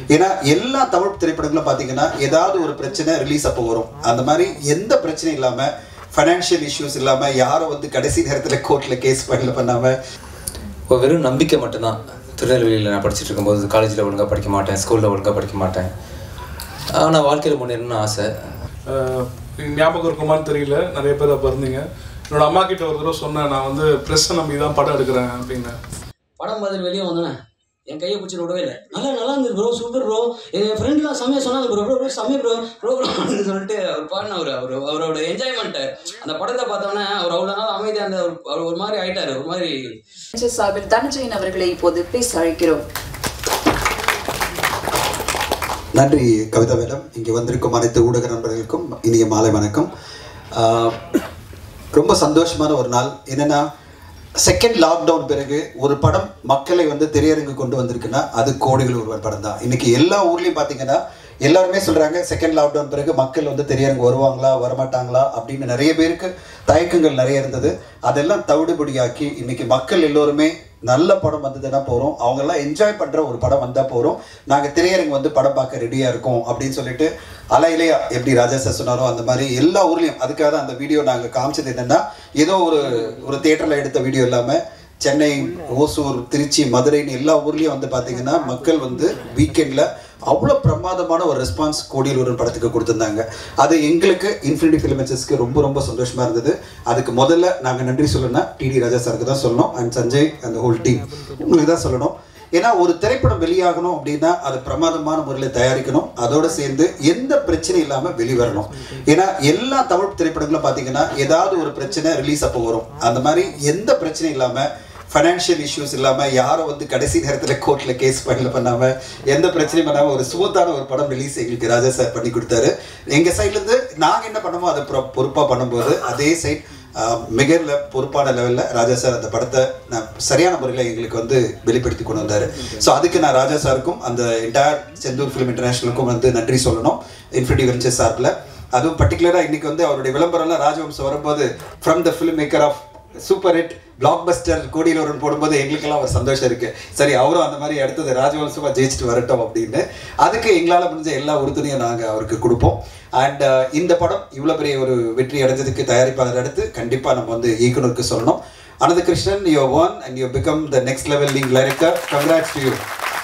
ஏன்னா எல்லா தமிழ் திரைப்படங்களும் பார்த்தீங்கன்னா ஏதாவது ஒரு பிரச்சனை ரிலீஸ் அப்போ வரும் அந்த மாதிரி எந்த பிரச்சனையும் இல்லாமல் ஃபைனான்ஷியல் இஷ்யூஸ் இல்லாமல் யாரும் வந்து கடைசி நேரத்தில் கோர்ட்டில் கேஸ் ஃபைல் பண்ணாமல் இப்போ வெறும் நம்பிக்கை மட்டும்தான் திருநெல்வேலியில் நான் படிச்சுட்டு இருக்கும்போது காலேஜில் ஒழுங்காக படிக்க மாட்டேன் ஸ்கூலில் ஒழுங்காக படிக்க மாட்டேன் ஆனால் வாழ்க்கையில் முன்னேறணும்னு ஆசை ஆஹ் ஞாபகம் இருக்குமான்னு தெரியல நிறைய பேர் அப்போ இருந்தீங்க என்னோட அம்மா கிட்ட ஒரு தடவை சொன்னேன் நான் வந்து ப்ரெஸ்ஸை நம்பி தான் படம் எடுக்கிறேன் அப்படின்னு படம் பார்த்துட்டு வெளியே வந்தேன் என் கையை பிடிச்சி விடவே இல்லை நல்லா நல்லா இருந்தது ப்ரோ சூப்பர் ப்ரோ என் ஃப்ரெண்ட்லாம் செம்மையாக சொன்னாங்க ப்ரோ ப்ரோ ப்ரோ செம்மையா ப்ரோ ப்ரோ ப்ரோன்னு சொல்லிட்டு அவர் பாடினவர் அவர் அவரோட என்ஜாய்மெண்ட்டு அந்த படத்தை பார்த்தோன்னே அவர் அவ்வளோ நாள் அமைதியாக அந்த அவர் ஒரு மாதிரி ஆயிட்டாரு ஒரு மாதிரி அமைச்சர் சார்பில் தனஜெயன் அவர்களை இப்போது பேச அழைக்கிறோம் நன்றி கவிதா மேடம் இங்கே வந்திருக்கும் அனைத்து ஊடக நண்பர்களுக்கும் இனிய மாலை வணக்கம் ஆஹ் ரொம்ப சந்தோஷமான ஒரு நாள் என்னன்னா செகண்ட் லாக்டவுன் பிறகு ஒரு படம் மக்களை வந்து திரையரங்கு கொண்டு வந்திருக்குன்னா அது கோடிகள் ஒருவர் படம் தான் இன்னைக்கு எல்லா ஊர்லேயும் பார்த்தீங்கன்னா எல்லாருமே சொல்றாங்க செகண்ட் லாக்டவுன் பிறகு மக்கள் வந்து திரையரங்கு வருவாங்களா வரமாட்டாங்களா அப்படின்னு நிறைய பேருக்கு தயக்கங்கள் நிறைய இருந்தது அதெல்லாம் தவிடுபடியாக்கி இன்னைக்கு மக்கள் எல்லோருமே நல்ல படம் வந்ததுன்னா போகிறோம் அவங்கெல்லாம் என்ஜாய் பண்ணுற ஒரு படம் வந்தால் போகிறோம் நாங்கள் திரையரங்கு வந்து படம் பார்க்க ரெடியாக இருக்கோம் அப்படின்னு சொல்லிட்டு அலையிலையா எப்படி ராஜா சார் சொன்னாரோ அந்த மாதிரி எல்லா ஊர்லேயும் அதுக்காக தான் அந்த வீடியோ நாங்கள் காமிச்சது என்னென்னா ஏதோ ஒரு ஒரு தேட்டரில் எடுத்த வீடியோ இல்லாமல் சென்னை ஓசூர் திருச்சி மதுரைன்னு எல்லா ஊர்லேயும் வந்து பார்த்தீங்கன்னா மக்கள் வந்து வீக்கெண்டில் அவ்வளோ பிரமாதமான ஒரு ரெஸ்பான்ஸ் கோடியில் ஒரு படத்துக்கு கொடுத்துருந்தாங்க அது எங்களுக்கு இன்ஃபினிட்டி ஃபிலிமன்சஸ்க்கு ரொம்ப ரொம்ப சந்தோஷமாக இருந்தது அதுக்கு முதல்ல நாங்கள் நன்றி சொல்லணும்னா டிடி ராஜா சாருக்கு தான் சொல்லணும் அண்ட் சஞ்சய் அந்த ஹோல் டீம் உங்களுக்கு தான் சொல்லணும் ஏன்னா ஒரு திரைப்படம் வெளியாகணும் அப்படின்னா அது பிரமாதமான முறையில் தயாரிக்கணும் அதோட சேர்ந்து எந்த பிரச்சனையும் இல்லாமல் வெளிவரணும் ஏன்னா எல்லா தமிழ் திரைப்படங்களும் பார்த்தீங்கன்னா ஏதாவது ஒரு பிரச்சனை ரிலீஸ் அப்போ வரும் அந்த மாதிரி எந்த பிரச்சனையும் இல்லாமல் ஃபைனான்ஷியல் இஷ்யூஸ் இல்லாமல் யாரும் வந்து கடைசி நேரத்தில் கோர்ட்டில் கேஸ் ஃபைல் பண்ணாமல் எந்த பிரச்சனையும் பண்ணாமல் ஒரு சுமத்தான ஒரு படம் ரிலீஸ் எங்களுக்கு ராஜா சார் பண்ணி கொடுத்தாரு எங்கள் சைட்லேருந்து நாங்கள் என்ன பண்ணமோ அதை பொறுப்பாக பண்ணும்போது அதே சைட் மிகல பொறுப்பான லெவலில் ராஜா சார் அந்த படத்தை நான் சரியான முறையில் எங்களுக்கு வந்து வெளிப்படுத்தி கொண்டு வந்தார் ஸோ அதுக்கு நான் ராஜா சாருக்கும் அந்த என்டையர் செந்தூர் ஃபிலிம் இன்டர்நேஷனலுக்கும் வந்து நன்றி சொல்லணும் இன்ஃபினிட்டி வெஞ்சர்ஸ் சார்பில் அதுவும் பர்டிகுலராக இன்னைக்கு வந்து அவருடைய விளம்பரம்லாம் ராஜவம்சம் வரும்போது from the film maker of super hit blockbuster Kodiyil Oruvan போடும்போது எங்களுக்கெல்லாம் ஒரு சந்தோஷம் இருக்கு சரி அவரும் அந்த மாதிரி அடுத்தது ராஜவம்சமா ஜெயிச்சுட்டு வரட்டும் அப்படின்னு அதுக்கு எங்களால் முடிஞ்ச எல்லா உறுதுணையும் நாங்கள் அவருக்கு கொடுப்போம் அண்ட் இந்த படம் இவ்வளோ பெரிய ஒரு வெற்றி அடைஞ்சதுக்கு தயாரிப்பாளர் அடுத்து கண்டிப்பாக நம்ம வந்து இயக்குனருக்கு சொல்லணும் Ananda Krishnan you won and you become the next level லீங் director congrats to you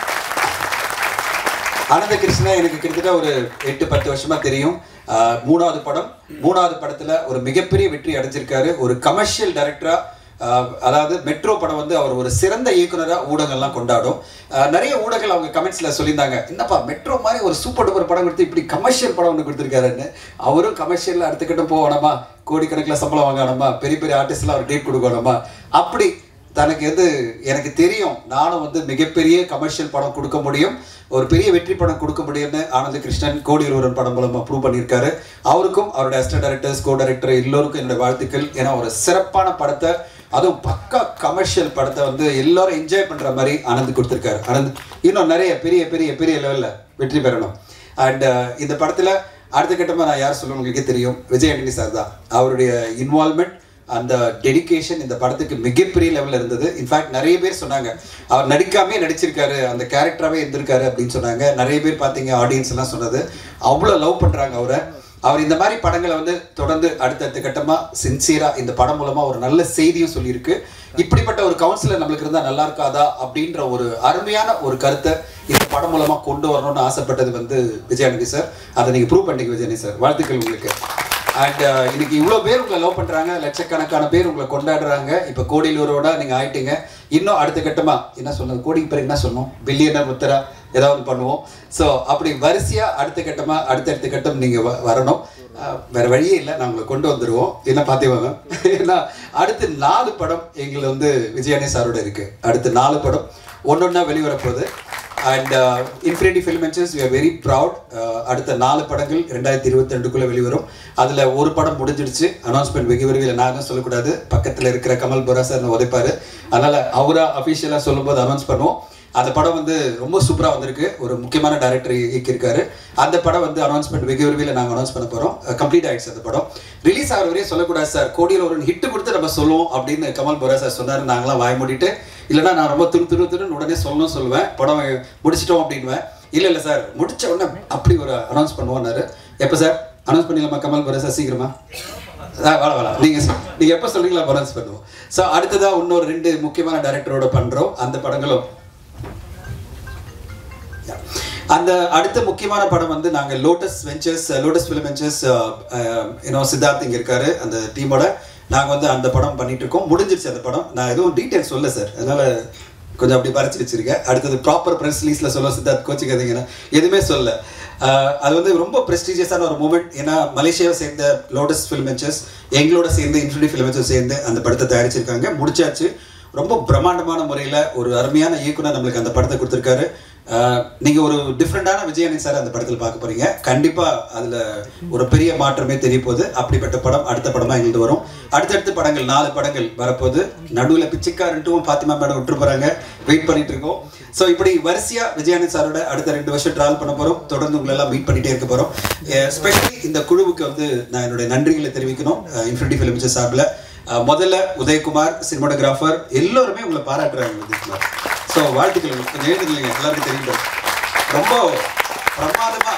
Ananda Krishna எனக்கு கிட்டத்தட்ட ஒரு எட்டு பத்து வருஷமா தெரியும் ஆஹ் மூணாவது படம் மூணாவது படத்துல ஒரு மிகப்பெரிய வெற்றி அடைஞ்சிருக்காரு ஒரு கமர்ஷியல் டைரக்டரா அதாவது மெட்ரோ படம் வந்து அவர் ஒரு சிறந்த இயக்குனரா ஊடகங்கள்லாம் கொண்டாடும் ஆஹ் நிறைய ஊடகங்கள் அவங்க கமெண்ட்ஸ்ல சொல்லியிருந்தாங்க என்னப்பா மெட்ரோ மாதிரி ஒரு சூப்பர் டூப்பர் படம் கொடுத்து இப்படி கமர்ஷியல் படம் ஒன்று கொடுத்துருக்காருன்னு அவரும் கமர்ஷியல் அடுத்த கட்டம் போகணுமா கோடிக்கணக்கில் சம்பளம் வாங்கணுமா பெரிய பெரிய ஆர்டிஸ்ட்லாம் ஒரு டேட் கொடுக்கணுமா அப்படி தனக்கு வந்து எனக்கு தெரியும் நானும் வந்து மிகப்பெரிய கமர்ஷியல் படம் கொடுக்க முடியும் ஒரு பெரிய வெற்றி படம் கொடுக்க முடியும்னு ஆனந்த கிருஷ்ணன் கோடி ஒருவன் படம் மூலமா ப்ரூவ் பண்ணியிருக்காரு அவருக்கும் அவருடைய அசிஸ்டன்ட் டைரக்டர்ஸ் கோ டைரக்டர் எல்லோருக்கும் என்னுடைய வாழ்த்துக்கள் ஏன்னா ஒரு சிறப்பான படத்தை அதுவும் பக்கா கமர்ஷியல் படத்தை வந்து எல்லாரும் என்ஜாய் பண்ற மாதிரி ஆனந்த் கொடுத்துருக்காரு ஆனந்த் இன்னும் நிறைய பெரிய பெரிய பெரிய லெவலில் வெற்றி பெறணும் அண்ட் இந்த படத்தில் அடுத்த கட்டமாக நான் யார் சொல்லணும் உங்களுக்கே தெரியும் விஜய் ஆண்டனி சார் தான் அவருடைய இன்வால்மெண்ட் அந்த டெடிகேஷன் இந்த படத்துக்கு மிகப்பெரிய லெவலில் இருந்தது இன்ஃபேக்ட் நிறைய பேர் சொன்னாங்க அவர் நடிக்காமே நடிச்சிருக்காரு அந்த கேரக்டராகவே இருந்திருக்காரு அப்படின்னு சொன்னாங்க நிறைய பேர் பார்த்தீங்க ஆடியன்ஸ் எல்லாம் சொன்னது அவ்வளோ லவ் பண்ணுறாங்க அவரை அவர் இந்த மாதிரி படங்களை வந்து தொடர்ந்து அடுத்தடுத்த கட்டமாக சின்சியராக இந்த படம் மூலமாக ஒரு நல்ல செய்தியும் சொல்லியிருக்கு இப்படிப்பட்ட ஒரு கவுன்சிலர் நம்மளுக்கு இருந்தால் நல்லா இருக்காதா அப்படின்ற ஒரு அருமையான ஒரு கருத்தை இந்த படம் மூலமாக கொண்டு வரணும்னு ஆசைப்பட்டது வந்து விஜயானந்தி சார் அதை நீங்கள் ப்ரூவ் பண்ணிக்க விஜயானி சார் வாழ்த்துக்கள் உங்களுக்கு அண்ட் இன்னைக்கு இவ்வளோ பேர் உங்களை லவ் பண்ணுறாங்க லட்சக்கணக்கான பேர் உங்களை கொண்டாடுறாங்க இப்போ கோடியிலூரோட நீங்கள் ஆயிட்டீங்க இன்னும் அடுத்த கட்டமாக என்ன சொன்னது கோடிக்கு பிறகு என்ன சொன்னோம் பில்லியனர் முத்தரா ஏதாவது பண்ணுவோம் ஸோ அப்படி வரிசையாக அடுத்த கட்டமாக அடுத்தடுத்த கட்டம் நீங்கள் வரணும் அஹ், வேற வழியே இல்லை நான் உங்களை கொண்டு வந்துடுவோம் என்ன பார்த்துவாங்க ஏன்னா அடுத்து நாலு படம் எங்களை வந்து விஜயானி சாரோட இருக்கு அடுத்து நாலு படம் ஒன்னொன்னா வெளிவரப்போகுது and infinity film ventures we are very proud அடுத்த நாலு படங்கள் ரெண்டாயிரத்தி இருபத்தி ரெண்டுக்குள்ளே வெளிவரும் அதில் ஒரு படம் முடிஞ்சிடுச்சு அனௌன்ஸ்மெண்ட் வெகு விரைவில் நான் தான் சொல்லக்கூடாது பக்கத்தில் இருக்கிற கமல் போரா சார் உதைப்பாரு அதனால் அவராக அஃபிஷியலாக சொல்லும்போது அனௌன்ஸ் பண்ணுவோம் அந்த படம் வந்து ரொம்ப சூப்பராக வந்திருக்கு ஒரு முக்கியமான டைரக்டர் இயக்கியிருக்காரு அந்த படம் வந்து அனௌன்ஸ்மெண்ட் வெகு விரைவில் நாங்கள் அனௌன்ஸ் பண்ண போகிறோம் கம்ப்ளீட் ஆயிடுச்சு அந்த படம் ரிலீஸ் ஆகிற வரையும் சொல்லக்கூடாது சார் கோடியில் ஒரு ஹிட் கொடுத்து நம்ம சொல்லுவோம் அப்படின்னு கமல் போரா சார் சொன்னார் நாங்களாம் வாய் மூடிட்டு இல்லைன்னா நான் ரொம்ப துரு துரு துருன்னு உடனே சொல்லணும் சொல்லுவேன் படம் முடிச்சிட்டோம் அப்படின்வேன் இல்ல இல்ல சார் முடிச்ச உடனே அப்படி ஒரு அனௌன்ஸ் பண்ணுவோம்னாரு எப்ப சார் அனௌன்ஸ் பண்ணிடலாமா கமல் போற சார் சீக்கிரமா ஆ, வர வர நீங்க சொ- நீங்க எப்ப சொல்றீங்களோ அனௌன்ஸ் பண்ணுவோம் ஸோ அடுத்ததா இன்னொரு ரெண்டு முக்கியமான டைரக்டரோட பண்றோம் அந்த படங்களும் அந்த அடுத்த முக்கியமான படம் வந்து நாங்க lotus ventures lotus film ventures you know Siddharth இங்க இருக்காரு அந்த டீமோட நாங்க வந்து அந்த படம் பண்ணிட்டு இருக்கோம் முடிஞ்சிருச்சு அந்த படம் நான் எதுவும் டீட்டெயில் சொல்ல சார் அதனால கொஞ்சம் அப்படி பறிச்சு வச்சிருக்கேன் அடுத்தது ப்ராப்பர் ப்ரெஸ் ரிலீஸ்ல சொல்ல சித்தார்த் கோச்சிக்காதீங்கன்னா எதுவுமே சொல்ல அஹ், அது வந்து ரொம்ப ப்ரெஸ்டீஜியஸான ஒரு மூமெண்ட் ஏன்னா மலேசியாவை சேர்ந்த லோட்டஸ் ஃபிலிம் வெஞ்சர்ஸ் எங்களோட சேர்ந்து இன்ஃபினிட்டி ஃபிலிம் வெஞ்சர்ஸ் சேர்ந்து அந்த படத்தை தயாரிச்சிருக்காங்க முடிச்சாச்சு ரொம்ப பிரம்மாண்டமான முறையில் ஒரு அருமையான இயக்குனர் நம்மளுக்கு அந்த படத்தை கொடுத்துருக்காரு ஆஹ் நீங்க ஒரு டிஃப்ரெண்டான விஜயானி சார் அந்த படத்தில் பார்க்க போறீங்க கண்டிப்பா அதுல ஒரு பெரிய மாற்றமே தெரிய போகுது அப்படிப்பட்ட படம் அடுத்த படமா எங்களுக்கு வரும் அடுத்தடுத்த படங்கள் நாலு படங்கள் வரப்போகுது நடுவில் பிச்சைக்காரன்ட்டும் பாத்திமா மேடம் விட்டு போறாங்க வெயிட் பண்ணிட்டு இருக்கோம் ஸோ இப்படி வரிசையா விஜயானி சாரோட அடுத்த ரெண்டு வருஷம் டிராவல் பண்ண போறோம் தொடர்ந்து உங்களை எல்லாம் மீட் பண்ணிட்டே இருக்க போறோம் எஸ்பெஷலி இந்த குழுவுக்கு வந்து நான் என்னுடைய நன்றிகளை தெரிவிக்கணும் இன்ஃபினிட்டி ஃபிலிம்ஸ் சார்பில் அஹ் முதல்ல உதயகுமார் சினிமாட்டோகிராஃபர் எல்லோருமே உங்களை பாராட்டுறாங்க உதயகுமார் ஸோ வாழ்த்துக்கள் உங்களுக்கு. கொஞ்சம் எழுதுங்களீங்க எல்லாருக்கும் தெரியும் ரொம்ப பிரமாதமா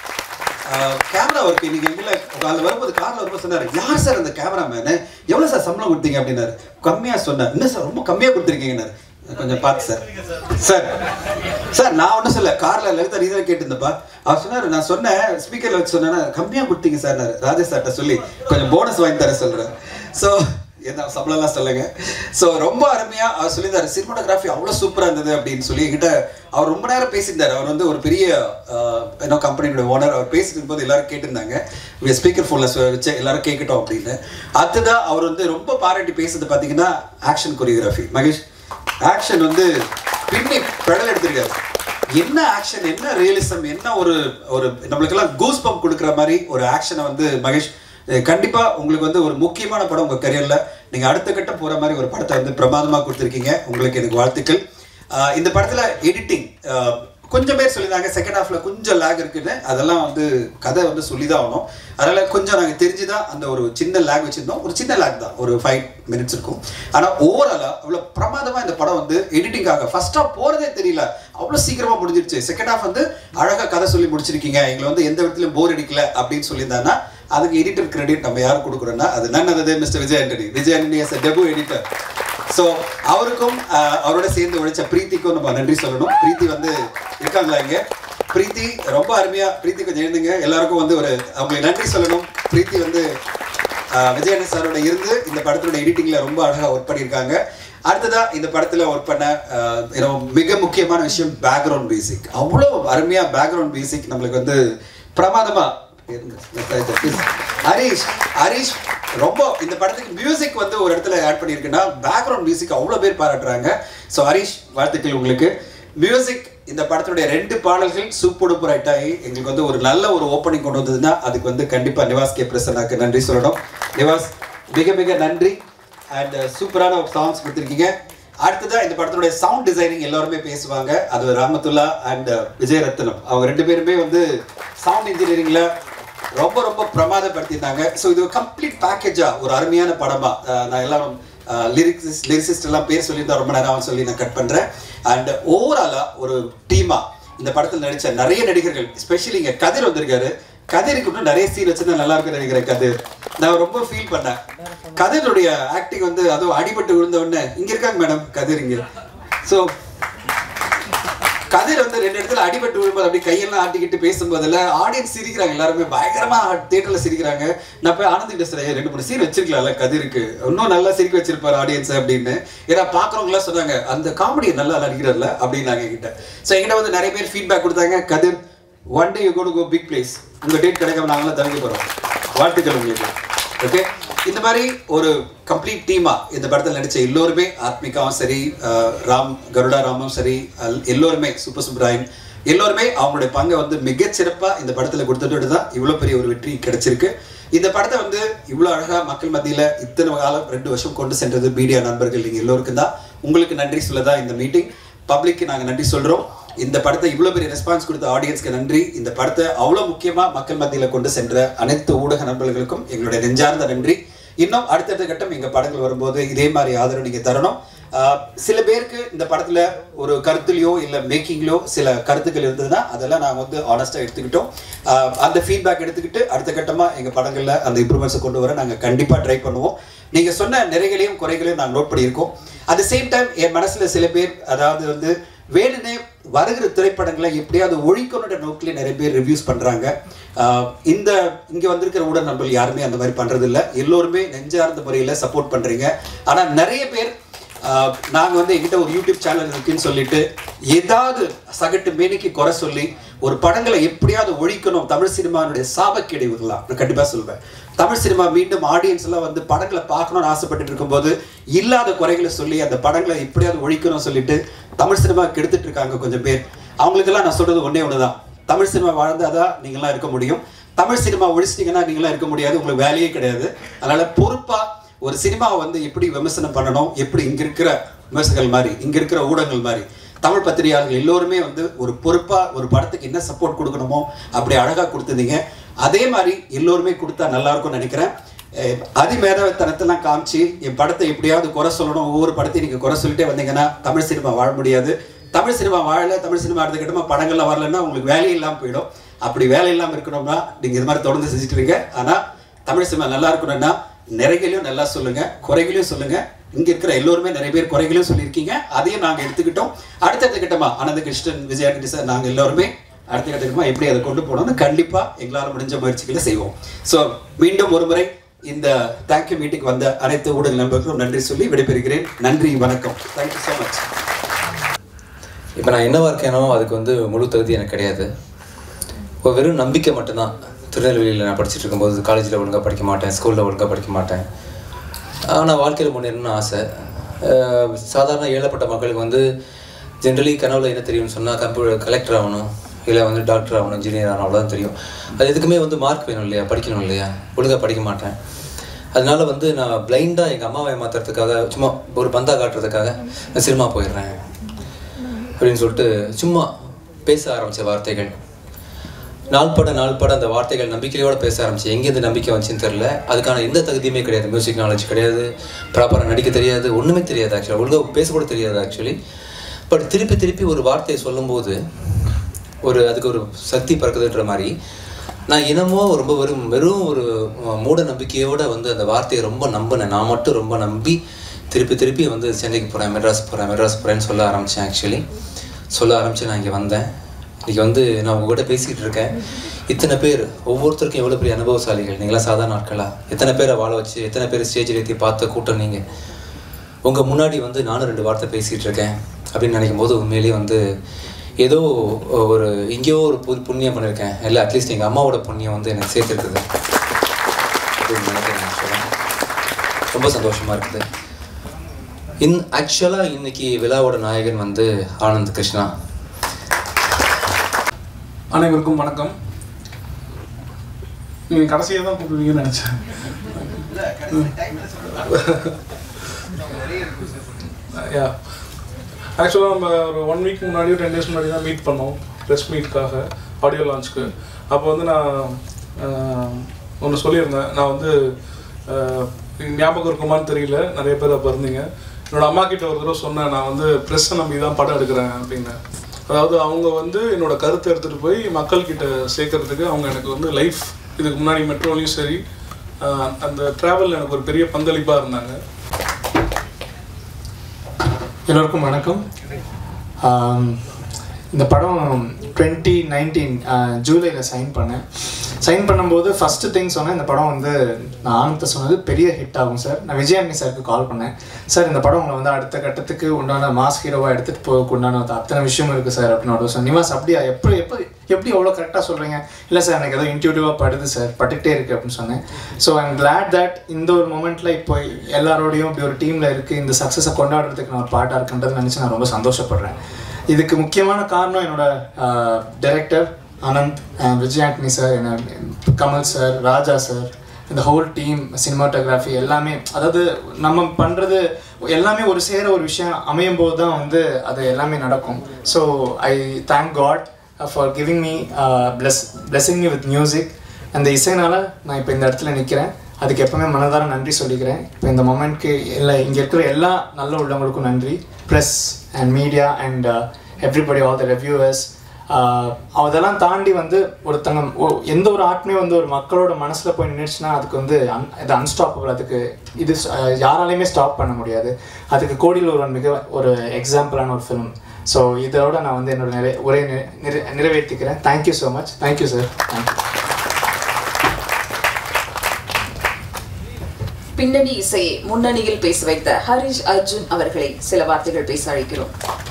கேமரா ஒர்க் இன்னைக்கு எங்களை அதில் வரும்போது காரில் வரும்போது சொன்னார் யார் சார் அந்த கேமராமேனு எவ்வளோ சார் சம்பளம் கொடுத்தீங்க அப்படின்னாரு கம்மியாக சொன்னார் என்ன சார் ரொம்ப கம்மியாக கொடுத்துருக்கீங்கன்னாரு கொஞ்சம் பார்த்து சார் சார் சார் நான் ஒன்றும் சொல்ல காரில் லலிதா நீ தான் கேட்டிருந்தப்பா அவர் சொன்னார் நான் சொன்னேன் ஸ்பீக்கரில் வச்சு சொன்னேன்னா கம்மியாக கொடுத்தீங்க சார் ராஜேஷ் சார்ட்ட சொல்லி கொஞ்சம் போனஸ் வாங்கி தர சொல்கிறேன் ஸோ என்ன சம்பளம்லாம் சொல்லுங்க ஸோ ரொம்ப அருமையாக அவர் சொல்லியிருந்தாரு சினிமாட்டோகிராஃபி அவ்வளோ சூப்பராக இருந்தது அப்படின்னு சொல்லி என்கிட்ட அவர் ரொம்ப நேரம் பேசியிருந்தார் அவர் வந்து ஒரு பெரிய என்ன கம்பெனியோட ஓனர் அவர் பேசிட்டு போது எல்லாரும் கேட்டிருந்தாங்க ஸ்பீக்கர் ஃபோனில் வச்சு எல்லாரும் கேட்கட்டும் அப்படின்னு அடுத்ததான் அவர் வந்து ரொம்ப பாராட்டி பேசுறது பார்த்தீங்கன்னா ஆக்ஷன் கொரியோகிராஃபி மகேஷ் ஆக்ஷன் வந்து பின்னி பெடல் எடுத்திருக்காரு என்ன ஆக்ஷன் என்ன ரியலிசம் என்ன ஒரு ஒரு நம்மளுக்கெல்லாம் கூஸ் பம்ப் கொடுக்குற மாதிரி ஒரு ஆக்ஷனை வந்து மகேஷ் அஹ் கண்டிப்பா உங்களுக்கு வந்து ஒரு முக்கியமான படம் உங்க கரியர்ல நீங்க அடுத்த கட்டம் போற மாதிரி ஒரு படத்தை வந்து பிரமாதமா கொடுத்துருக்கீங்க உங்களுக்கு எனக்கு வாழ்த்துக்கள் ஆஹ் இந்த படத்துல எடிட்டிங் கொஞ்சம் பேர் சொல்லியிருந்தாங்க செகண்ட் ஹாஃப்ல கொஞ்சம் லேக் இருக்குன்னு அதெல்லாம் வந்து கதை வந்து சொல்லி தான் ஆகணும் அதனால கொஞ்சம் நாங்கள் தெரிஞ்சுதான் அந்த ஒரு சின்ன லேக் வச்சிருந்தோம் ஒரு சின்ன லேக் தான் ஒரு ஃபைவ் மினிட்ஸ் இருக்கும் ஆனால் ஓவராலாக அவ்வளோ பிரமாதமாக இந்த படம் வந்து எடிட்டிங்காக ஃபர்ஸ்ட் ஹாஃப் போகிறதே தெரியல அவ்வளோ சீக்கிரமாக முடிஞ்சிருச்சு செகண்ட் ஹாஃப் வந்து அழகாக கதை சொல்லி முடிச்சிருக்கீங்க எங்களை வந்து எந்த விதத்துலையும் போர் அடிக்கல அப்படின்னு சொல்லியிருந்தாங்கன்னா அதுக்கு எடிட்டர் கிரெடிட் நம்ம யார் கொடுக்குறோன்னா அது நன் அது mister Vijay Antony Vijay Antony as debut editor so அவருக்கும் ஆஹ், அவரோட சேர்ந்து உழைச்ச பிரீத்திக்கும் நம்ம நன்றி சொல்லணும் பிரீத்தி வந்து இருக்காங்களா இங்க பிரீத்தி ரொம்ப அருமையா பிரீத்தி கொஞ்சம் எழுந்துங்க எல்லாருக்கும் வந்து ஒரு அவங்களுக்கு நன்றி சொல்லணும் பிரீத்தி வந்து ஆஹ், விஜயண்ண சாரோட இருந்து இந்த படத்தோட எடிட்டிங்ல ரொம்ப அழகா ஒர்க் பண்ணியிருக்காங்க அடுத்ததா இந்த படத்துல ஒர்க் பண்ண ஆஹ், you know, மிக முக்கியமான விஷயம் பேக்ரவுண்ட் மியூசிக் அவ்வளோ அருமையா பேக்ரவுண்ட் மியூசிக் நம்மளுக்கு வந்து பிரமாதமா ஹரிஷ் ஹரிஷ் ரொம்ப இந்த படத்துக்கு மியூசிக் வந்து ஒரு இடத்துல ஆட் பண்ணியிருக்குன்னா பேக்ரவுண்ட் மியூசிக் அவ்வளோ பேர் பாராட்டுறாங்க ஸோ ஹரிஷ் வாழ்த்துக்கள் உங்களுக்கு மியூசிக் இந்த படத்தினுடைய ரெண்டு பாடல்கள் சூப்பர் டூப்பர் ஹிட் ஆகி எங்களுக்கு வந்து ஒரு நல்ல ஒரு ஓப்பனிங் கொண்டு வந்ததுன்னா அதுக்கு வந்து கண்டிப்பா நிவாஸ் கே பிரசன்னாக்கு நன்றி சொல்லணும் நிவாஸ் மிக மிக நன்றி அண்ட் சூப்பரான ஒரு சாங்ஸ் கொடுத்துருக்கீங்க அடுத்ததா இந்த படத்தினுடைய சவுண்ட் டிசைனிங் எல்லாருமே பேசுவாங்க அது ராமத்துல்லா அண்ட் விஜய் ரத்னம் அவங்க ரெண்டு பேருமே வந்து சவுண்ட் இன்ஜினியரிங்ல ரொம்ப ரொம்ப பிரமாதப்படுத்தியிருந்தாங்க ஸோ இது ஒரு கம்ப்ளீட் பேக்கேஜா ஒரு அருமையான படமா அஹ் நான் எல்லாரும் லிரிக்ஸ் லிரிசிஸ்ட் எல்லாம் பேர் சொல்லியிருந்தா ரொம்ப நேரம் ஆகும் சொல்லி நான் கட் பண்றேன் அண்ட் ஓவராலா ஒரு டீமா இந்த படத்தில் நடிச்ச நிறைய நடிகர்கள் எஸ்பெஷலி இங்க கதிர் வந்திருக்காரு கதிருக்கு இன்னும் நிறைய சீன் வச்சிருந்தா நல்லா இருக்குன்னு நினைக்கிறேன் கதிர் நான் ரொம்ப ஃபீல் பண்ணேன் கதிருடைய ஆக்டிங் வந்து அதுவும் அடிபட்டு விழுந்த உடனே இங்க இருக்காங்க மேடம் கதிர் இங்க ஸோ கதிர் வந்து ரெண்டு இடத்துல அடிபட்டு விழும்போது அப்படி கையெல்லாம் ஆட்டிக்கிட்டு பேசும்போதுல ஆடியன்ஸ் சிரிக்கிறாங்க எல்லாருமே பயங்கரமா தியேட்டர்ல சிரிக்கிறாங்க நான் போய் ஆனந்த் கிட்ட ரெண்டு மூணு சீன் வச்சிருக்கலாம்ல கதிருக்கு இன்னும் நல்லா சிரிக்க வச்சிருப்பாரு ஆடியன்ஸ் அப்படின்னு ஏன்னா பாக்குறவங்க எல்லாம் சொன்னாங்க அந்த காமெடி நல்லா நடிக்கிறார்ல அப்படின்னாங்க என்கிட்ட ஸோ என்கிட்ட வந்து நிறைய பேர் ஃபீட்பேக் கொடுத்தாங்க Kathir one day you could go big place உங்க டேட் கிடைக்காம நாங்களாம் தவிக்க போறோம் வாழ்த்துக்கள் உங்களுக்கு ஓகே இந்த மாதிரி ஒரு கம்ப்ளீட் டீமா இந்த படத்தில் நடிச்ச எல்லோருமே ஆத்மிகாவும் சரி அஹ், ராம் கருடா ராமும் சரி அல்- எல்லோருமே சூப்பர் சுப்ராயன் எல்லோருமே அவங்களுடைய பங்கை வந்து மிகச்சிறப்பா இந்த படத்துல கொடுத்துட்டு தான் இவ்வளவு பெரிய ஒரு வெற்றி கிடைச்சிருக்கு இந்த படத்தை வந்து இவ்வளவு அழகா மக்கள் மத்தியில இத்தனை காலம் ரெண்டு வருஷம் கொண்டு சென்றது மீடியா நண்பர்கள் நீங்க எல்லோருக்கும் தான் உங்களுக்கு நன்றி சொல்லதான் இந்த மீட்டிங் பப்ளிக்கு நாங்க நன்றி சொல்றோம் இந்த படத்தை இவ்வளவு பெரிய ரெஸ்பான்ஸ் கொடுத்த ஆடியன்ஸ்க்கு நன்றி இந்த படத்தை அவ்வளவு முக்கியமா மக்கள் மத்தியில கொண்டு சென்ற அனைத்து ஊடக நண்பர்களுக்கும் எங்களுடைய நெஞ்சார்ந்த நன்றி இன்னும் அடுத்தடுத்த கட்டம் எங்க படங்கள் வரும்போது இதே மாதிரி ஆதரவு நீங்க தரணும் ஆஹ் சில பேருக்கு இந்த படத்துல ஒரு கருத்துலையோ இல்லை மேக்கிங்லையோ சில கருத்துக்கள் இருந்ததுன்னா அதெல்லாம் நாங்கள் வந்து ஆனஸ்டாக எடுத்துக்கிட்டோம் ஆஹ் அந்த ஃபீட்பேக் எடுத்துக்கிட்டு அடுத்த கட்டமாக எங்கள் படங்களில் அந்த இம்ப்ரூவ்மெண்ட்ஸை கொண்டு வர நாங்கள் கண்டிப்பாக ட்ரை பண்ணுவோம் நீங்கள் சொன்ன நிறைகளையும் குறைகளையும் நாங்கள் நோட் பண்ணியிருக்கோம் அட் த சேம் டைம் என் மனசில் சில பேர் அதாவது வந்து வேணுனே வருகிற திரைப்படங்களை எப்படியாவது ஒழிக்கணுன்ற நோக்கிலே நிறைய பேர் ரிவ்யூஸ் பண்ணுறாங்க இந்த இங்கே வந்திருக்கிற ஊடக நண்பர்கள் யாருமே அந்த மாதிரி பண்ணுறதில்ல எல்லோருமே நெஞ்சார்ந்த முறையில் சப்போர்ட் பண்ணுறீங்க ஆனால் நிறைய பேர் நாங்கள் வந்து எங்கிட்ட ஒரு யூடியூப் சேனல் இருக்குன்னு சொல்லிட்டு ஏதாவது சகட்டு மேனிக்கு குறை சொல்லி ஒரு படங்களை எப்படியாவது ஒழிக்கணும் தமிழ் சினிமானுடைய சாபக்கேடு இவங்களாம் நான் கண்டிப்பாக சொல்வேன் தமிழ் சினிமா மீண்டும் ஆடியன்ஸ் எல்லாம் வந்து படங்களை பார்க்கணும்னு ஆசைப்பட்டுட்டு இருக்கும்போது இல்லாத குறைகளை சொல்லி அந்த படங்களை எப்படியாவது ஒழிக்கணும்னு சொல்லிட்டு தமிழ் சினிமா கெடுத்துட்டு இருக்காங்க கொஞ்சம் பேர் அவங்களுக்கெல்லாம் நான் சொல்றது ஒன்றே ஒன்று தான் தமிழ் சினிமா வாழ்ந்தாதான் நீங்களாம் இருக்க முடியும் தமிழ் சினிமா ஒழிச்சிட்டிங்கன்னா நீங்களாம் இருக்க முடியாது உங்களுக்கு வேலையே கிடையாது அதனால பொறுப்பா ஒரு சினிமாவை வந்து எப்படி விமர்சனம் பண்ணணும் எப்படி இங்க இருக்கிற விமர்சகர்கள் மாதிரி இங்க இருக்கிற ஊடகங்கள் மாதிரி தமிழ் பத்திரிகையாளர்கள் எல்லோருமே வந்து ஒரு பொறுப்பா ஒரு படத்துக்கு என்ன சப்போர்ட் கொடுக்கணுமோ அப்படி அழகா கொடுத்துருந்தீங்க அதே மாதிரி எல்லோருமே கொடுத்தா நல்லா இருக்கும்னு நினைக்கிறேன் அஹ் அதிமேதாவித்தனத்தெல்லாம் காமிச்சு என் படத்தை எப்படியாவது குறை சொல்லணும் ஒவ்வொரு படத்தையும் நீங்க குறை சொல்லிட்டே வந்தீங்கன்னா தமிழ் சினிமா வாழ முடியாது தமிழ் சினிமா வாழல தமிழ் சினிமா அடுத்த கட்டமா படங்கள்லாம் வரலன்னா உங்களுக்கு வேலை இல்லாமல் போயிடும் அப்படி வேலை இல்லாமல் இருக்கணும்னா நீங்க இது மாதிரி தொடர்ந்து செஞ்சுட்டு இருக்கீங்க ஆனா தமிழ் சினிமா நல்லா இருக்கணும்னா நிறைகளையும் நல்லா சொல்லுங்க குறைகளையும் சொல்லுங்க இங்க இருக்கிற எல்லோருமே நிறைய பேர் குறைகளையும் சொல்லியிருக்கீங்க அதையும் நாங்க எடுத்துக்கிட்டோம் அடுத்தடுத்த கட்டமா ஆனந்த கிருஷ்ணன் விஜயாண்டி சார் நாங்க எல்லாருமே அடுத்த கட்டமா எப்படி அதை கொண்டு போனோம்னு கண்டிப்பா எங்களால் முடிஞ்ச முயற்சிகளை செய்வோம் ஸோ மீண்டும் ஒரு முறை இந்த தேங்க்யூ மீட்டிங் வந்த அனைத்து ஊடக நண்பர்களும் நன்றி சொல்லி விடைபெறுகிறேன் நன்றி வணக்கம் தேங்க்யூ ஸோ மச் இப்போ நான் என்னவா இருக்கேனோ அதுக்கு வந்து முழு தகுதி எனக்கு கிடையாது இப்போ வெறும் நம்பிக்கை மட்டும்தான் திருநெல்வேலியில் நான் படிச்சுட்டு இருக்கும்போது காலேஜில் ஒழுங்காக படிக்க மாட்டேன் ஸ்கூலில் ஒழுங்காக படிக்க மாட்டேன் ஆனால் வாழ்க்கையில் முன்னேறணும்னு ஆசை அஹ் சாதாரண ஏழப்பட்ட மக்களுக்கு வந்து ஜென்ரலி கனவுல என்ன தெரியும்னு சொன்னால் கம்ப்யூட்டர் கலெக்டர் ஆகணும் இல்லை வந்து டாக்டர் ஆகணும் இன்ஜினியர் ஆகணும் அவ்வளோதான் தெரியும் அது எதுக்குமே வந்து மார்க் வேணும் இல்லையா படிக்கணும் இல்லையா ஒழுங்காக படிக்க மாட்டேன் அதனால வந்து நான் பிளைண்டாக எங்கள் அம்மாவை ஏமாத்துறதுக்காக சும்மா ஒரு பந்தா காட்டுறதுக்காக நான் சினிமா போயிடுறேன் அப்படின்னு சொல்லிட்டு சும்மா பேச ஆரம்பிச்ச வார்த்தைகள் நாள்பட நாள்பட அந்த வார்த்தைகள் நம்பிக்கையோட பேச ஆரம்பிச்சு எங்கேருந்து நம்பிக்கை வந்துச்சுன்னு தெரில அதுக்கான எந்த தகுதியுமே கிடையாது மியூசிக் நாலேஜ் கிடையாது ப்ராப்பராக நடிக்க தெரியாது ஒன்றுமே தெரியாது ஆக்சுவலாக ஒழுங்காக பேச கூட தெரியாது ஆக்சுவலி பட் திருப்பி திருப்பி ஒரு வார்த்தையை சொல்லும்போது ஒரு அதுக்கு ஒரு சக்தி பிறக்குதுன்ற மாதிரி நான் இனமோ ரொம்ப வெறும் வெறும் ஒரு மூட நம்பிக்கையோட வந்து அந்த வார்த்தையை ரொம்ப நம்பினேன் நான் மட்டும் ரொம்ப நம்பி திருப்பி திருப்பி வந்து சென்னைக்கு போகிறேன் மெட்ராஸ் போகிறேன் மெட்ராஸ் போகிறேன்னு சொல்ல ஆரம்பித்தேன் ஆக்சுவலி சொல்ல ஆரம்பித்து நான் இங்கே வந்தேன் இன்றைக்கி வந்து நான் உங்ககிட்ட பேசிக்கிட்டு இருக்கேன் இத்தனை பேர் ஒவ்வொருத்தருக்கும் எவ்வளோ பெரிய அனுபவசாலிகள் நீங்களாம் சாதாரண ஆட்களா எத்தனை பேரை வாழ வச்சு எத்தனை பேர் ஸ்டேஜில் ஏற்றி பார்த்த கூட்டம் நீங்கள் உங்கள் முன்னாடி வந்து நானும் ரெண்டு வார்த்தை பேசிகிட்டு இருக்கேன் அப்படின்னு நினைக்கும் போது உண்மையிலேயே வந்து ஏதோ ஒரு எங்கேயோ ஒரு புது புண்ணியம் பண்ணியிருக்கேன் இல்லை அட்லீஸ்ட் எங்கள் அம்மாவோட புண்ணியம் வந்து எனக்கு சேர்த்துருக்குது அப்படின்னு நினைக்கிறேன் ஆக்சுவலாக ரொம்ப சந்தோஷமாக இருக்குது இன் ஆக்சுவலாக இன்னைக்கு விழாவோட நாயகன் வந்து ஆனந்த் கிருஷ்ணா அனைவருக்கும் வணக்கம் நீங்கள் கடைசியாக தான் கூப்பிடுவீங்கன்னு நினச்சேன் யா ஆக்சுவலாக நம்ம ஒரு ஒன் வீக் முன்னாடி டென் டேஸ் முன்னாடி தான் மீட் பண்ணோம் ப்ரெஸ் மீட்காக ஆடியோ லான்ச்சுக்கு அப்போ வந்து நான் ஒன்று சொல்லியிருந்தேன் நான் வந்து ஆஹ், ஞாபகம் இருக்குமான்னு தெரியல நிறைய பேர் அப்போ இருந்தீங்க என்னோட அம்மா கிட்ட ஒரு தடவை சொன்னேன் நான் வந்து ப்ரெஸ்ஸை நம்பி தான் படம் எடுக்கிறேன் அப்படின்னு அதாவது அவங்க வந்து என்னோட கருத்தை எடுத்துகிட்டு போய் மக்கள்கிட்ட சேர்க்கறதுக்கு அவங்க எனக்கு வந்து லைஃப் இதுக்கு முன்னாடி மெட்ரோலையும் சரி ஆஹ், அந்த ட்ராவலில் எனக்கு ஒரு பெரிய பங்களிப்பாக இருந்தாங்க எல்லோருக்கும் வணக்கம் ஆம், இந்த படம் டுவெண்ட்டி நைன்டீன் ஜூலையில் சைன் பண்ணேன் சைன் பண்ணும்போது ஃபஸ்ட்டு திங் சொன்னேன் இந்த படம் வந்து நான் ஆனந்த சொன்னது பெரிய ஹிட் ஆகும் சார் நான் விஜயாமி சாருக்கு கால் பண்ணேன் சார் இந்த படம் உங்களை வந்து அடுத்த கட்டத்துக்கு உண்டான மாஸ் ஹீரோவாக எடுத்துகிட்டு போக உண்டான அத்தனை விஷயம் இருக்குது சார் அப்படின்னு ஒரு சொன்னேன் நிவாஸ் அப்படியா எப்படி எப்படி எப்படி எவ்வளோ கரெக்டாக சொல்கிறீங்க இல்லை சார் எனக்கு ஏதோ இன்ட்யூட்டிவாக படுது சார் பட்டுக்கிட்டே இருக்குது அப்படின்னு சொன்னேன் ஸோ ஐம் கிளாட் தட் இந்த ஒரு மூமெண்ட்டில் இப்போ எல்லாரோடையும் இப்படி ஒரு டீமில் இருக்குது இந்த சக்ஸஸை கொண்டாடுறதுக்கு நான் ஒரு பாட்டாக இருக்குன்றது நினச்சி நான் ரொம்ப சந்தோஷப்படுறேன் இதுக்கு முக்கியமான காரணம் என்னோட டைரக்டர் ஆனந்த் அஹ் விஜய் ஆண்டனி சார் என்ன கமல் சார் ராஜா சார் இந்த ஹோல் டீம் சினிமாட்டோகிராஃபி எல்லாமே அதாவது நம்ம பண்ணுறது எல்லாமே ஒரு சேர ஒரு விஷயம் அமையும் போது தான் வந்து அது எல்லாமே நடக்கும் so I thank God for giving me plus blessing me with music அந்த இசைனால நான் இப்போ இந்த இடத்துல நிற்கிறேன் அதுக்கு எப்பவுமே மனதார நன்றி சொல்லிக்கிறேன் இப்போ இந்த மொமெண்ட்க்கு இல்லை இங்கே இருக்கிற எல்லா நல்ல உள்ளவங்களுக்கும் நன்றி press and media and everybody all the reviewers அதெல்லாம் தாண்டி வந்து ஒருத்தங்க ஒ- எந்த ஒரு ஆர்ட்மே வந்து ஒரு மக்களோட மனசில் போய் நின்றுச்சுன்னா அதுக்கு வந்து அன் இது அன்ஸ்டாப்பபிள் அதுக்கு இது ஸ்- அஹ் யாராலையுமே ஸ்டாப் பண்ண முடியாது அதுக்கு கோடியில் ஒருவன் மிக ஒரு எக்ஸாம்பிளான ஒரு ஃபிலிம் ஸோ இதோட நான் வந்து என்னோட நிறை உரை நிறை- நிறை நிறைவேற்றிக்கிறேன் thank you so much thank you sir thank you பின்னணி இசையை முன்னணியில் பேச வைத்த ஹரிஷ் அர்ஜுன் அவர்களை சில வார்த்தைகள் பேச அழைக்கிறோம்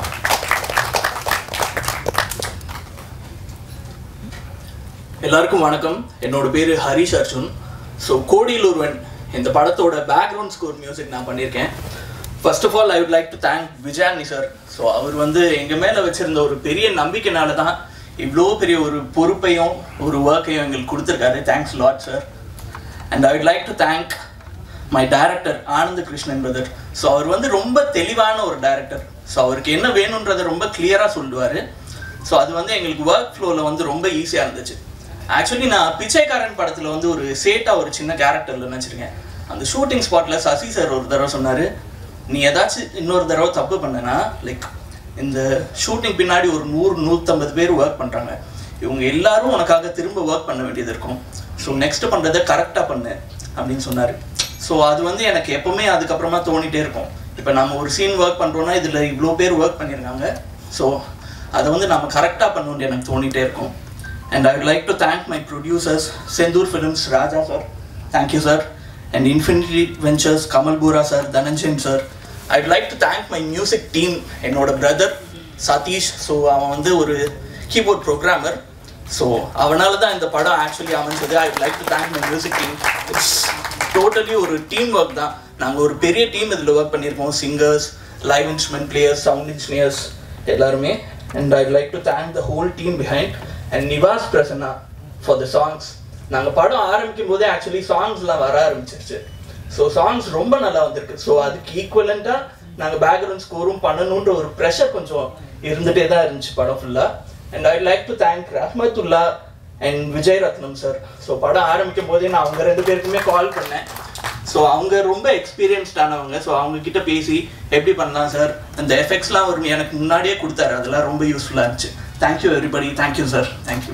எல்லாருக்கும் வணக்கம் என்னோட பேர் ஹரிஷ் அர்ஜுன் ஸோ கோடியில் ஒருவன் இந்த படத்தோட பேக்ரவுண்ட் ஸ்கோர் மியூசிக் நான் பண்ணியிருக்கேன் first of all I would like to thank Vijay Antony sir so அவர் வந்து எங்கள் மேலே வச்சிருந்த ஒரு பெரிய நம்பிக்கைனால தான் இவ்வளோ பெரிய ஒரு பொறுப்பையும் ஒரு ஒர்க்கையும் எங்களுக்கு கொடுத்துருக்காரு thanks lot sir and I would like to thank my director Ananda Krishnan brother so அவர் வந்து ரொம்ப தெளிவான ஒரு டைரக்டர் ஸோ அவருக்கு என்ன வேணுன்றதை ரொம்ப கிளியராக சொல்லுவார் ஸோ அது வந்து எங்களுக்கு ஒர்க் ஃப்ளோவில் வந்து ரொம்ப ஈஸியாக இருந்துச்சு ஆக்சுவலி நான் பிச்சைக்காரன் படத்தில் வந்து ஒரு சேட்டாக ஒரு சின்ன கேரக்டரில் நினச்சிருக்கேன் அந்த ஷூட்டிங் ஸ்பாட்டில் சசி சார் ஒரு தடவை சொன்னார் நீ ஏதாச்சும் இன்னொரு தடவை தப்பு பண்ணனா லைக் இந்த ஷூட்டிங் பின்னாடி ஒரு நூறு நூற்றம்பது பேர் ஒர்க் பண்ணுறாங்க இவங்க எல்லாரும் உனக்காக திரும்ப ஒர்க் பண்ண வேண்டியது இருக்கும் ஸோ நெக்ஸ்ட் பண்ணுறதை கரெக்டாக பண்ணு அப்படின்னு சொன்னார் ஸோ அது வந்து எனக்கு எப்பவுமே அதுக்கப்புறமா தோணிட்டே இருக்கும் இப்போ நம்ம ஒரு சீன் ஒர்க் பண்ணுறோன்னா இதில் இவ்வளோ பேர் ஒர்க் பண்ணியிருக்காங்க ஸோ அதை வந்து நம்ம கரெக்டாக பண்ணணும்னு எனக்கு தோணிட்டே இருக்கும் and I would like to thank my producers Senthur films Raja sir thank you sir and infinity ventures Kamal Bohra sir Dhananjayan sir I would like to thank my music team என்னோட பிரதர் சதீஷ் ஸோ அவன் வந்து ஒரு கீபோர்ட் ப்ரோக்ராமர் ஸோ அவனால தான் இந்த படம் ஆக்சுவலி அமைஞ்சது I would like to thank my music team it's totally ஒரு டீம் ஒர்க் தான் நாங்கள் ஒரு பெரிய டீம் இதில் ஒர்க் பண்ணியிருக்கோம் singers live instrument players sound engineers எல்லாருமே and I like to thank the whole team behind and Nivas Prasanna for the songs நாங்கள் படம் ஆரம்பிக்கும் போதே ஆக்சுவலி சாங்ஸ்லாம் வர ஆரம்பிச்சிருச்சு ஸோ சாங்ஸ் ரொம்ப நல்லா வந்திருக்கு ஸோ அதுக்கு ஈக்குவலண்ட்டாக நாங்கள் பேக்ரவுண்ட் ஸ்கோரும் பண்ணணுன்ற ஒரு ப்ரெஷர் கொஞ்சம் இருந்துகிட்டே தான் இருந்துச்சு படம் ஃபுல்லாக and I like to thank Rahmathulla and Vijay Ratnam sir so படம் ஆரம்பிக்கும் போதே நான் அவங்க ரெண்டு பேருக்குமே கால் பண்ணேன் ஸோ அவங்க ரொம்ப எக்ஸ்பீரியன்ஸ்டானவங்க ஸோ அவங்க கிட்ட பேசி எப்படி பண்ணலாம் சார் அந்த எஃபெக்ட்ஸ்லாம் ஒரு எனக்கு முன்னாடியே கொடுத்தாரு அதெல்லாம் ரொம்ப யூஸ்ஃபுல்லாக இருந்துச்சு thank you everybody thank you sir thank you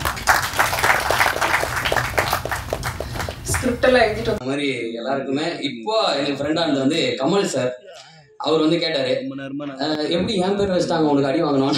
script எல்லாம் எழுதிட்டு அந்த மாதிரி எல்லாருக்குமே இப்போ எனக்கு ஃப்ரெண்டாக இருந்தது வந்து கமல் சார் அவர் வந்து கேட்டாரு "அஹ், எப்படி என் பேர் வச்சுட்டாங்க உனக்கு அடி வாங்கணும்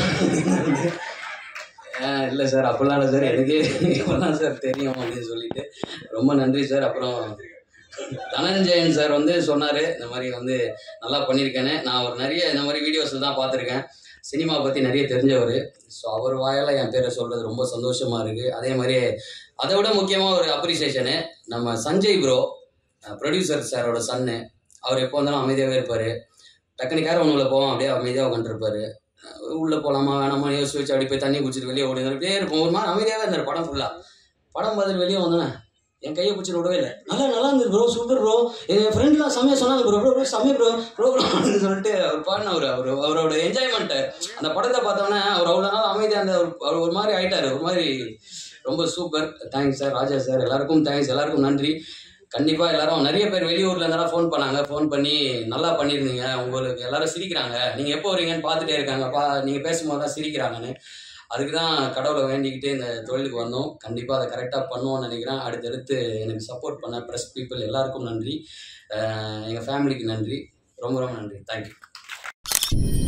இல்லை சார் அப்படிலாம் இல்லை சார் எனக்கு இப்போதான் சார் தெரியும் அப்படின்னு சொல்லிட்டு ரொம்ப நன்றி சார் அப்புறம் தனஞ்சயன் சார் வந்து சொன்னார் இந்த மாதிரி வந்து நல்லா பண்ணியிருக்கேன்னு நான் ஒரு நிறைய இந்த மாதிரி வீடியோஸில் தான் பார்த்துருக்கேன் சினிமா பற்றி நிறைய தெரிஞ்சவர் ஸோ அவர் வாயால் என் பேரை சொல்கிறது ரொம்ப சந்தோஷமாக இருக்குது அதே மாதிரி அதை விட முக்கியமாக ஒரு அப்ரிசியேஷனு நம்ம சஞ்சய் ப்ரோ ப்ரொடியூசர் சாரோட சன்னு அவர் எப்போ வந்தாலும் அமைதியாகவே இருப்பார் டக்குனு கேரம் ஒன்றுல போவோம் அப்படியே அமைதியாக உட்காந்துருப்பாரு உள்ளே போகலாமா வேணாமா யோசிச்சு வச்சு அப்படி போய் தண்ணி குடிச்சிட்டு வெளியே ஓடி அப்படியே இருப்போம் ஒரு மாதிரி அமைதியாகவே இருந்தார் படம் ஃபுல்லாக படம் பார்த்துட்டு வெளியே வந்தோன்னே என் கையை பிடிச்சி விடவே இல்லை நல்லா நல்லா இருந்தது ப்ரோ சூப்பர் ப்ரோ என் ஃப்ரெண்ட்லாம் செம்மையாக சொன்னாங்க ப்ரோ ப்ரோ ப்ரோ செம்மையா ப்ரோ ப்ரோ ப்ரோ அப்படின்னு சொல்லிட்டு அவர் பாடினவர் அவர் அவரோட என்ஜாய்மெண்ட்டு அந்த படத்தை பார்த்தோன்னே அவர் அவ்வளோ நாள் அமைதியாக இருந்த அவர் அவர் ஒரு மாதிரி ஆயிட்டாரு ஒரு மாதிரி ரொம்ப super thanks sir Raja sir எல்லாருக்கும் தேங்க்ஸ் எல்லாருக்கும் நன்றி கண்டிப்பாக எல்லாரும் நிறைய பேர் வெளியூர்ல இருந்தாலும் ஃபோன் பண்ணாங்க ஃபோன் பண்ணி நல்லா பண்ணியிருந்தீங்க உங்களுக்கு எல்லாரும் சிரிக்கிறாங்க நீங்கள் எப்போ வரீங்கன்னு பார்த்துட்டே இருக்காங்க பா நீங்கள் பேசும்போது தான் சிரிக்கிறாங்கன்னு அதுக்கு தான் கடவுளை வேண்டிக்கிட்டு இந்த தொழிலுக்கு வந்தோம் கண்டிப்பாக அதை கரெக்டாக பண்ணுவோம்னு நினைக்கிறேன் அடுத்தடுத்து எனக்கு சப்போர்ட் பண்ண ப்ரெஸ் பீப்புள் எல்லாருக்கும் நன்றி எங்கள் ஃபேமிலிக்கு நன்றி ரொம்ப ரொம்ப நன்றி தேங்க்யூ